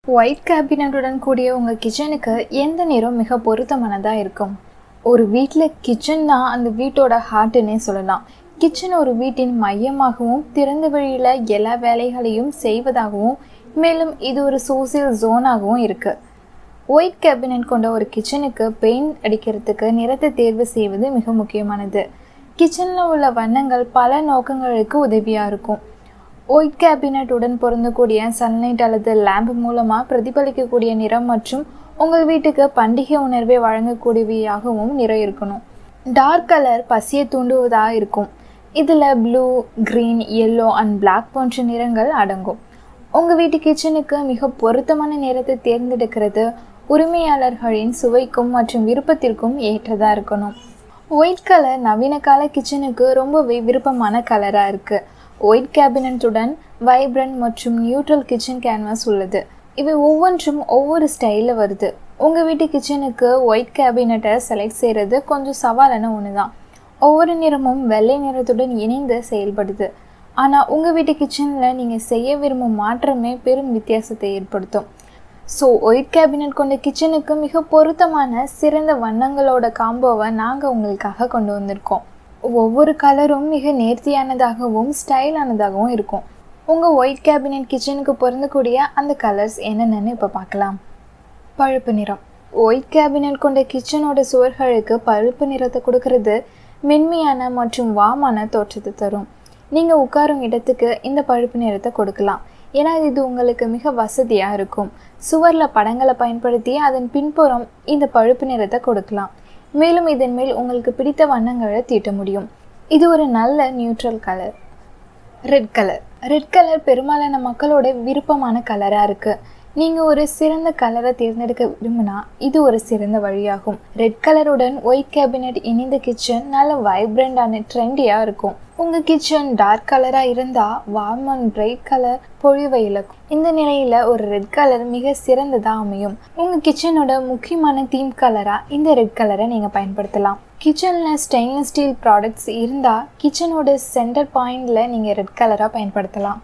White கேபினட்டுடன் கூடிய உங்கள் கிச்சனுக்கு எந்த நிறம் மிக பொருத்தமானதாக இருக்கும் ஒரு வீட்டில் கிச்சன் தான் அந்த வீட்டோட ஹார்ட்டுன்னே சொல்லலாம் கிச்சன் ஒரு வீட்டின் மையமாகவும் திறந்த வழியில் எல்லா வேலைகளையும் செய்வதாகவும் மேலும் இது ஒரு சோசியல் ஜோனாகவும் இருக்குது ஒயிட் கேபினட் கொண்ட ஒரு கிச்சனுக்கு பெயிண்ட் அடிக்கிறதுக்கு நிறத்தை தேர்வு செய்வது மிக முக்கியமானது கிச்சனில் உள்ள வண்ணங்கள் பல நோக்கங்களுக்கு உதவியாக இருக்கும் ஒயிட் கேபினட்டுடன் பொருந்தக்கூடிய சன்லைட் அல்லது லேம்ப் மூலமாக பிரதிபலிக்கக்கூடிய நிறம் மற்றும் உங்கள் வீட்டுக்கு பண்டிகை உணர்வை வழங்கக்கூடியவையாகவும் நிறம் இருக்கணும் டார்க் கலர் பசியை தூண்டுவதாக இருக்கும் இதில் blue green yellow and black போன்ற நிறங்கள் அடங்கும் உங்கள் வீட்டு கிச்சனுக்கு மிக பொருத்தமான நிறத்தை தேர்ந்தெடுக்கிறது உரிமையாளர்களின் சுவைக்கும் மற்றும் விருப்பத்திற்கும் ஏற்றதாக இருக்கணும் ஒயிட் கலர் நவீன கால கிச்சனுக்கு ரொம்பவே விருப்பமான கலராக இருக்குது ஒயிட் கேபினட்டுடன் வைப்ரண்ட் மற்றும் நியூட்ரல் கிச்சன் கேன்வாஸ் உள்ளது இவை ஒவ்வொன்றும் ஒவ்வொரு ஸ்டைலில் வருது உங்கள் வீட்டு கிச்சனுக்கு ஒயிட் கேபினட்டை செலக்ட் செய்கிறது கொஞ்சம் சவாலான ஒன்று தான் ஒவ்வொரு நிறமும் வெள்ளை நிறத்துடன் இணைந்து செயல்படுது ஆனால் உங்கள் வீட்டு கிச்சனில் நீங்கள் செய்ய விரும்பும் மாற்றமே பெரும் வித்தியாசத்தை ஏற்படுத்தும் ஸோ ஒயிட் கேபினட் கொண்ட கிச்சனுக்கு மிக பொருத்தமான சிறந்த வண்ணங்களோட காம்போவை நாங்கள் உங்களுக்காக கொண்டு வந்திருக்கோம் ஒவ்வொரு கலரும் மிக நேர்த்தியானதாகவும் ஸ்டைலானதாகவும் இருக்கும் உங்கள் ஒயிட் கேபினட் கிச்சனுக்கு பொருந்தக்கூடிய அந்த கலர்ஸ் என்னென்னு இப்போ பார்க்கலாம் பழுப்பு நிறம் ஒயிட் கேபினட் கொண்ட கிச்சனோட சுவர்களுக்கு பழுப்பு நிறத்தை கொடுக்கறது மென்மையான மற்றும் வாமான தோற்றத்தை தரும் நீங்கள் உட்காரும் இடத்துக்கு இந்த பழுப்பு நிறத்தை கொடுக்கலாம் ஏன்னா இது உங்களுக்கு மிக வசதியாக இருக்கும் சுவரில் படங்களை பயன்படுத்தி அதன் பின்புறம் இந்த பழுப்பு நிறத்தை கொடுக்கலாம் மேலும் இதன் மேல் உங்களுக்கு பிடித்த வண்ணங்களை தீட்ட முடியும் இது ஒரு நல்ல neutral colour red colour red colour பெரும்பாலான மக்களோட விருப்பமான கலராக இருக்குது நீங்கள் ஒரு சிறந்த கலரை தேர்ந்தெடுக்க விரும்பினா இது ஒரு சிறந்த வழியாகும் ரெட் கலருடன் ஒயிட் கேபினட் இணைந்த கிச்சன் நல்ல வைப்ரண்டான ட்ரெண்டியாக இருக்கும் உங்கள் கிச்சன் டார்க் கலராக இருந்தால் வார்ம் அண்ட் பிரைட் கலர் பொழிவை இழக்கும் இந்த நிலையில் ஒரு ரெட் கலர் மிக சிறந்ததாக அமையும் உங்கள் கிச்சனோட முக்கியமான தீம் கலராக இந்த ரெட் கலரை நீங்கள் பயன்படுத்தலாம் கிச்சனில் ஸ்டெயின்லெஸ் ஸ்டீல் ப்ராடக்ட்ஸ் இருந்தால் கிச்சனோட சென்டர் பாயிண்டில் நீங்கள் ரெட் கலராக பயன்படுத்தலாம்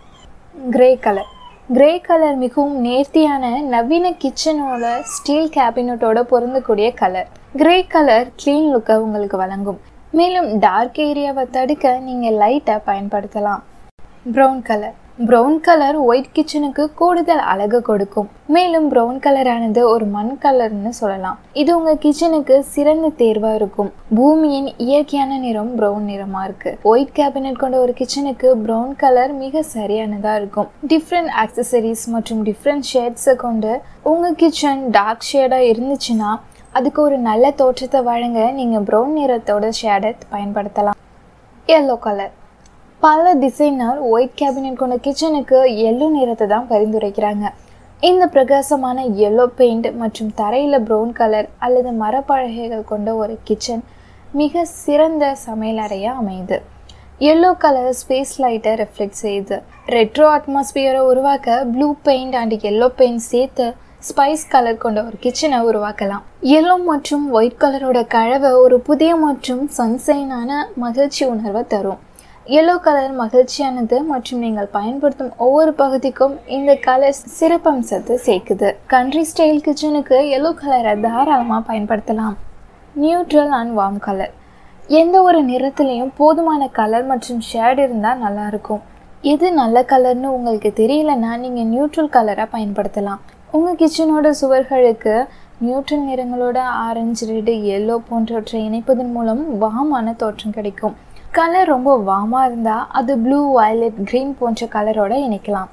கிரே கலர் கிரே கலர் மிகவும் நேர்த்தியான நவீன கிச்சனோட ஸ்டீல் கேபினட்டோட பொருந்தக்கூடிய கலர் கிரே கலர் க்ளீன் லுக்கை உங்களுக்கு வழங்கும் மேலும் டார்க் ஏரியாவை தடுக்க நீங்கள் லைட்டை பயன்படுத்தலாம் brown colour brown colour white கிச்சனுக்கு கூடுதல் அழகு கொடுக்கும் மேலும் ப்ரௌன் கலரானது ஒரு மண் கலர்னு சொல்லலாம் இது உங்க கிச்சனுக்கு சிறந்த தேர்வா இருக்கும் பூமியின் இயற்கையான நிறம் ப்ரௌன் நிறமா இருக்கு ஒயிட் கேபினட் கொண்ட ஒரு கிச்சனுக்கு ப்ரௌன் கலர் மிக சரியானதா இருக்கும் டிஃப்ரெண்ட் ஆக்சசரிஸ் மற்றும் டிஃப்ரெண்ட் ஷேட்ஸை கொண்டு உங்க கிச்சன் டார்க் ஷேடா இருந்துச்சுன்னா அதுக்கு ஒரு நல்ல தோற்றத்தை வழங்க நீங்கள் ப்ரௌன் நிறத்தோட ஷேடை பயன்படுத்தலாம் எல்லோ கலர் பல டிசைனர் ஒயிட் கேபினட் கொண்ட கிச்சனுக்கு எல்லோ நிறத்தை தான் பரிந்துரைக்கிறாங்க இந்த பிரகாசமான எல்லோ பெயிண்ட் மற்றும் தரையில் ப்ரௌன் கலர் அல்லது மரப்பலகைகள் கொண்ட ஒரு கிச்சன் மிக சிறந்த சமையலறையாக அமையுது எல்லோ கலர் ஸ்பேஸ் லைட்டை ரெஃப்ளெக்ட் செய்யுது ரெட்ரோ அட்மாஸ்பியரை உருவாக்க blue paint and yellow paint சேர்த்து ஸ்பைஸ் கலர் கொண்ட ஒரு கிச்சனை உருவாக்கலாம் எல்லோ மற்றும் ஒயிட் கலரோட கலவை ஒரு புதிய மற்றும் சன்சைனான மகிழ்ச்சி உணர்வை தரும் எல்லோ கலர் மகிழ்ச்சியானது மற்றும் நீங்கள் பயன்படுத்தும் ஒவ்வொரு பகுதிக்கும் இந்த கலர் சிறப்பம்சத்தை சேர்க்குது கண்ட்ரி ஸ்டைல் கிச்சனுக்கு எல்லோ கலரை தாராளமாக பயன்படுத்தலாம் நியூட்ரல் அண்ட் வார்ம் கலர் எந்த ஒரு நிறத்துலையும் போதுமான கலர் மற்றும் ஷேட் இருந்தால் நல்லாயிருக்கும் எது நல்ல கலர்னு உங்களுக்கு தெரியலன்னா நீங்கள் நியூட்ரல் கலராக பயன்படுத்தலாம் உங்கள் கிச்சனோட சுவர்களுக்கு நியூட்ரல் நிறங்களோட ஆரஞ்சு ரெட்டு எல்லோ போன்றவற்றை இணைப்பதன் மூலம் வாமான தோற்றம் கிடைக்கும் கலர் ரொம்ப வாமாக இருந்தால் அது ப்ளூ வயலட் க்ரீன் போன்ற கலரோட இணைக்கலாம்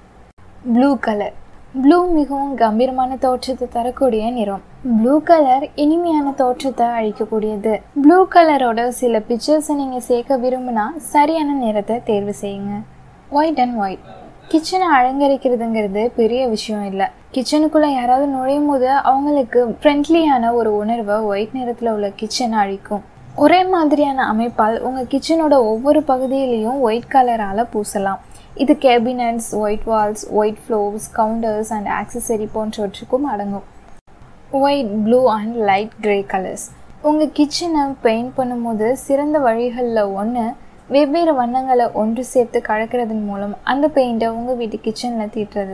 ப்ளூ கலர் ப்ளூ மிகவும் கம்பீரமான தோற்றத்தை தரக்கூடிய நிறம் ப்ளூ கலர் இனிமையான தோற்றத்தை அழிக்கக்கூடியது ப்ளூ கலரோட சில பிக்சர்ஸை நீங்கள் சேர்க்க விரும்பினா சரியான நிறத்தை தேர்வு செய்யுங்க ஒயிட் அண்ட் ஒயிட் கிச்சனை அலங்கரிக்கிறதுங்கிறது பெரிய விஷயம் இல்லை கிச்சனுக்குள்ளே யாராவது நுழையும் போது அவங்களுக்கு ஃப்ரெண்ட்லியான ஒரு உணர்வை ஒயிட் நிறத்தில் உள்ள கிச்சனை அழிக்கும் ஒரே மாதிரியான அமைப்பால் உங்கள் கிச்சனோட ஒவ்வொரு பகுதியிலையும் ஒயிட் கலரால் பூசலாம் இது cabinets white walls white floors counters and accessory போன்றவற்றுக்கும் அடங்கும் white blue and light grey colours உங்கள் கிச்சனை பெயிண்ட் பண்ணும்போது சிறந்த வழிகளில் ஒன்று வெவ்வேறு வண்ணங்களை ஒன்று சேர்த்து கலக்கிறதன் மூலம் அந்த பெயிண்ட்டை உங்கள் வீட்டு கிச்சனில் தீட்டுறது தான்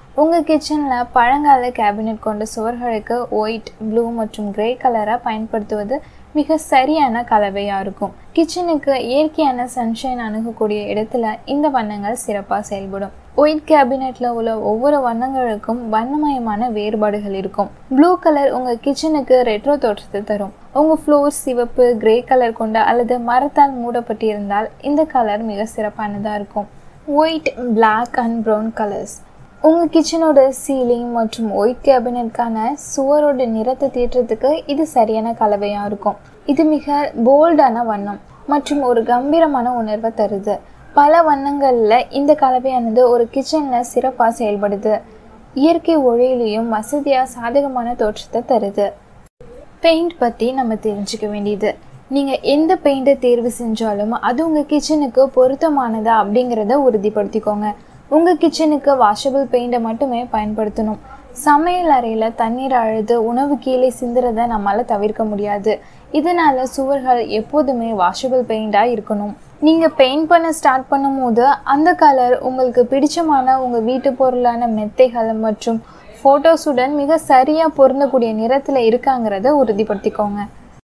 உங்கள் கிச்சனில் பழங்கால கேபினெட் கொண்ட சுவர்களுக்கு ஒயிட் ப்ளூ மற்றும் கிரே கலரை பயன்படுத்துவது மிக சரியான கலவையாக இருக்கும் கிச்சனுக்கு இயற்கையான சன்ஷைன் அணுகக்கூடிய இடத்துல இந்த வண்ணங்கள் சிறப்பாக செயல்படும் ஒயிட் கேபினெட்டில் உள்ள ஒவ்வொரு வண்ணங்களுக்கும் வண்ணமயமான வேறுபாடுகள் இருக்கும் ப்ளூ கலர் உங்கள் கிச்சனுக்கு ரெட்ரோ தோற்றத்தை தரும் உங்கள் ஃப்ளோர் சிவப்பு கிரே கலர் கொண்ட அல்லது மரத்தால் மூடப்பட்டிருந்தால் இந்த கலர் மிக சிறப்பானதாக இருக்கும் white black and brown colours உங்கள் கிச்சனோட சீலிங் மற்றும் ஒயிட் கேபினெட்கான சுவரோட நிறத்தை தீட்டுறதுக்கு இது சரியான கலவையாக இருக்கும் இது மிக போல்டான வண்ணம் மற்றும் ஒரு கம்பீரமான உணர்வை தருது பல வண்ணங்களில் இந்த கலவையானது ஒரு கிச்சனில் சிறப்பாக செயல்படுது இயற்கை ஒளியிலையும் வசதியாக சாதகமான தோற்றத்தை தருது பெயிண்ட் பற்றி நம்ம தெரிஞ்சுக்க வேண்டியது நீங்கள் எந்த பெயிண்ட்டை தேர்வு செஞ்சாலும் அது உங்கள் கிச்சனுக்கு பொருத்தமானதா அப்படிங்கிறத உறுதிப்படுத்திக்கோங்க உங்கள் கிச்சனுக்கு வாஷபிள் பெயிண்ட்டை மட்டுமே பயன்படுத்தணும் சமையல் அறையில் தண்ணீர் அழுது உணவு கீழே சிந்துறதை நம்மளால் தவிர்க்க முடியாது இதனால் சுவர்கள் எப்போதுமே வாஷபிள் பெயிண்டாக இருக்கணும் நீங்கள் பெயிண்ட் பண்ண ஸ்டார்ட் பண்ணும்போது அந்த கலர் உங்களுக்கு பிடிச்சமான உங்கள் வீட்டு பொருளான மெத்தைகள் மற்றும் ஃபோட்டோஸுடன் மிக சரியாக பொருந்தக்கூடிய நிறத்தில் இருக்காங்கிறத உறுதிப்படுத்திக்கோங்க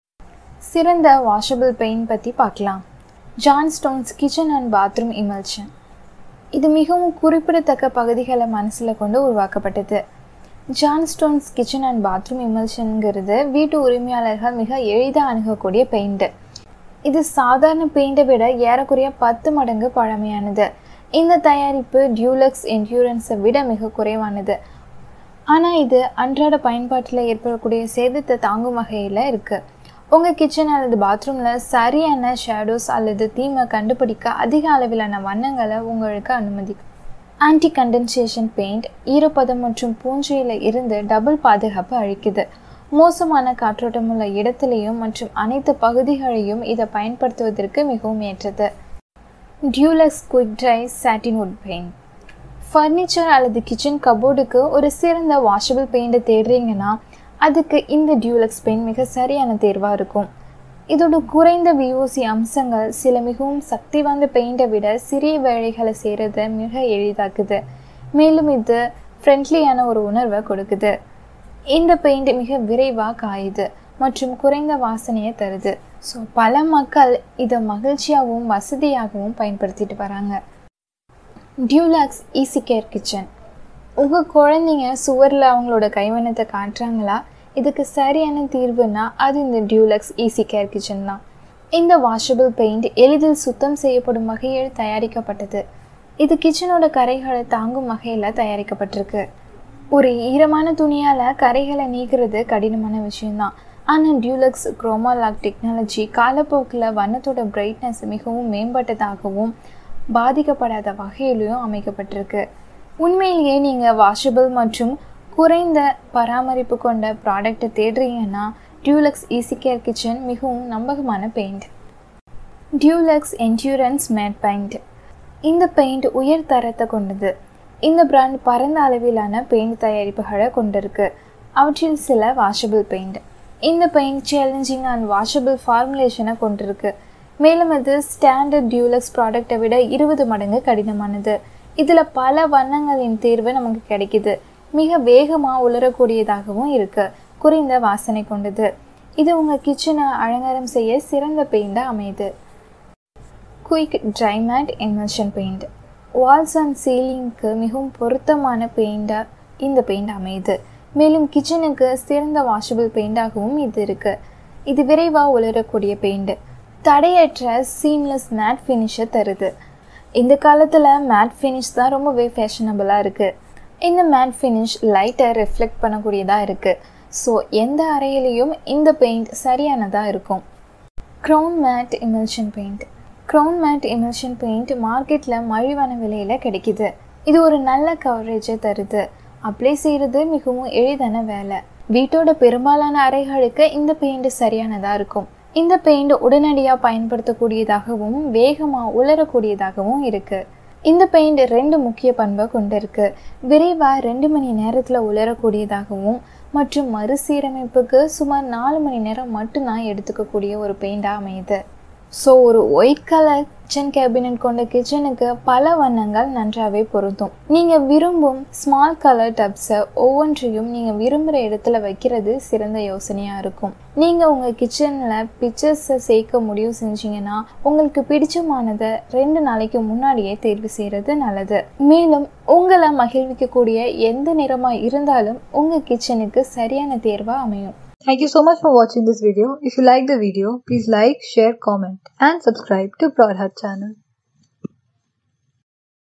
சிறந்த வாஷபிள் பெயிண்ட் பற்றி பார்க்கலாம் Johnstone's kitchen and bathroom emulsion இது மிகவும் குறிப்பிடத்தக்க பகுதிகளை மனசில் கொண்டு உருவாக்கப்பட்டது Johnstone's kitchen and bathroom இமல்ஷனுங்கிறது வீட்டு உரிமையாளர்கள் மிக எளிதாக அணுகக்கூடிய பெயிண்ட்டு இது சாதாரண பெயிண்டை விட ஏறக்குறைய பத்து மடங்கு பழமையானது இந்த தயாரிப்பு டியூலக்ஸ் என்யூரன்ஸை விட மிக குறைவானது ஆனால் இது அன்றாட பயன்பாட்டில் ஏற்படக்கூடிய சேதத்தை தாங்கும் வகையில் இருக்குது உங்கள் கிச்சன் அல்லது பாத்ரூமில் சரியான ஷேடோஸ் அல்லது தீமை கண்டுபிடிக்க அதிக அளவிலான வண்ணங்களை உங்களுக்கு அனுமதிக்கும் ஆன்டி கண்டென்சேஷன் பெயிண்ட் ஈரப்பதம் மற்றும் பூஞ்சையில் இருந்து டபுள் பாதுகாப்பு அளிக்குது மோசமான காற்றோட்டம் உள்ள இடத்திலையும் மற்றும் அனைத்து பகுதிகளையும் இதை பயன்படுத்துவதற்கு மிகவும் ஏற்றது Dulux quick dry satin wood paint furniture அல்லது கிச்சன் கபோர்டுக்கு ஒரு சிறந்த வாஷபிள் பெயிண்டை தேடுறீங்கன்னா அதுக்கு இந்த டியூலக்ஸ் பெயிண்ட் மிக சரியான தேர்வாக இருக்கும் இதோட குறைந்த விஓசி அம்சங்கள் சில மிகவும் சக்தி வாய்ந்த பெயிண்டை விட சிறிய வேலைகளை செய்கிறத மிக எளிதாக்குது மேலும் இது ஃப்ரெண்ட்லியான ஒரு உணர்வை கொடுக்குது இந்த பெயிண்ட் மிக விரைவாக காயுது மற்றும் குறைந்த வாசனையை தருது ஸோ பல மக்கள் இதை மகிழ்ச்சியாகவும் வசதியாகவும் பயன்படுத்திட்டு வராங்க டியூலாக்ஸ் ஈஸி கேர் கிச்சன் உங்கள் குழந்தைங்க சுவரில் அவங்களோட கைவண்ணத்தை காட்டுறாங்களா இதுக்கு சரியான தீர்வுனா அது இந்த டியூலக்ஸ் ஈஸி கேர் கிச்சன் தான் இந்த வாஷபிள் பெயிண்ட் எளிதில் சுத்தம் செய்யப்படும் வகையில் தயாரிக்கப்பட்டது இது கிச்சனோட கரைகளை தாங்கும் வகையில் தயாரிக்கப்பட்டிருக்கு ஒரு ஈரமான துணியால் கரைகளை நீக்கிறது கடினமான விஷயம்தான் ஆனால் டியூலக்ஸ் குரோமாலாக் டெக்னாலஜி காலப்போக்கில் வண்ணத்தோட பிரைட்னஸ் மிகவும் மேம்பட்டதாகவும் பாதிக்கப்படாத வகையிலையும் அமைக்கப்பட்டிருக்கு உண்மையிலேயே நீங்கள் வாஷபிள் மற்றும் குறைந்த பராமரிப்பு கொண்ட ப்ராடக்டை தேடுறீங்கன்னா டியூலக்ஸ் ஈஸி கேர் கிச்சன் மிகவும் நம்பகமான paint Dulux endurance matt paint இந்த பெயிண்ட் உயர் தரத்தை கொண்டது இந்த பிராண்ட் பரந்த அளவிலான பெயிண்ட் தயாரிப்புகளை கொண்டிருக்கு அவற்றில் சில வாஷபிள் பெயிண்ட் இந்த பெயிண்ட் சேலஞ்சிங் அண்ட் வாஷபிள் ஃபார்முலேஷனை கொண்டிருக்கு மேலும் இது ஸ்டாண்டர்ட் டியூலக்ஸ் ப்ராடக்டை விட இருபது மடங்கு கடினமானது இதில் பல வண்ணங்களின் தேர்வு நமக்கு கிடைக்குது மிக வேகமாக உலரக்கூடியதாகவும் இருக்குது குறைந்த வாசனை கொண்டது இது உங்கள் கிச்சனை அலங்காரம் செய்ய சிறந்த பெயிண்டாக அமையுது quick dry matt emulsion paint walls and சீலிங்க்கு மிகவும் பொருத்தமான பெயிண்டாக இந்த பெயிண்ட் அமையுது மேலும் கிச்சனுக்கு சிறந்த வாஷபிள் பெயிண்டாகவும் இது இருக்குது இது விரைவாக உலரக்கூடிய பெயிண்ட் தடையற்ற சீம்லெஸ் மேட் ஃபினிஷை தருது இந்த காலத்தில் மேட் ஃபினிஷ் தான் ரொம்பவே ஃபேஷனபுளாக இருக்குது இந்த மேட் ஃபினிஷ் லைட்டை ரிஃப்ளெக்ட் பண்ணக்கூடியதாக இருக்குது ஸோ எந்த அறையிலையும் இந்த பெயிண்ட் சரியானதாக இருக்கும் Crown matt emulsion paint Crown matt emulsion paint மார்க்கெட்டில் மலிவான விலையில் கிடைக்கிது இது ஒரு நல்ல கவரேஜை தருது அப்ளை செய்கிறது மிகவும் எளிதான வேலை வீட்டோட பெரும்பாலான அறைகளுக்கு இந்த பெயிண்ட் சரியானதாக இருக்கும் இந்த பெயிண்ட் உடனடியாக பயன்படுத்தக்கூடியதாகவும் வேகமாக உலரக்கூடியதாகவும் இருக்குது இந்த பெயிண்ட் ரெண்டு முக்கிய பண்பை கொண்டிருக்கு விரைவாக ரெண்டு மணி நேரத்தில் உலரக்கூடியதாகவும் மற்றும் மறுசீரமைப்புக்கு சுமார் நாலு மணி நேரம் மட்டும்தான் எடுத்துக்கக்கூடிய ஒரு பெயிண்டாக அமையுது ஸோ ஒரு ஒயிட் கலர் கிச்சன் கேபினட் கொண்ட கிச்சனுக்கு பல வண்ணங்கள் நன்றாகவே பொருந்தும் நீங்கள் விரும்பும் ஸ்மால் கலர் டப்ஸை ஒவ்வொன்றையும் நீங்கள் விரும்புகிற இடத்துல வைக்கிறது சிறந்த யோசனையாக இருக்கும் நீங்கள் உங்கள் கிச்சனில் பிக்சர்ஸை சேர்க்க முடிவு செஞ்சீங்கன்னா உங்களுக்கு பிடிச்சமானதை ரெண்டு நாளைக்கு முன்னாடியே தேர்வு செய்கிறது நல்லது மேலும் உங்களை மகிழ்விக்கக்கூடிய எந்த நிறமாக இருந்தாலும் உங்கள் கிச்சனுக்கு சரியான தேர்வாக அமையும் Thank you so much for watching this video. If you like the video, please like, share, comment and subscribe to Broad Heart channel.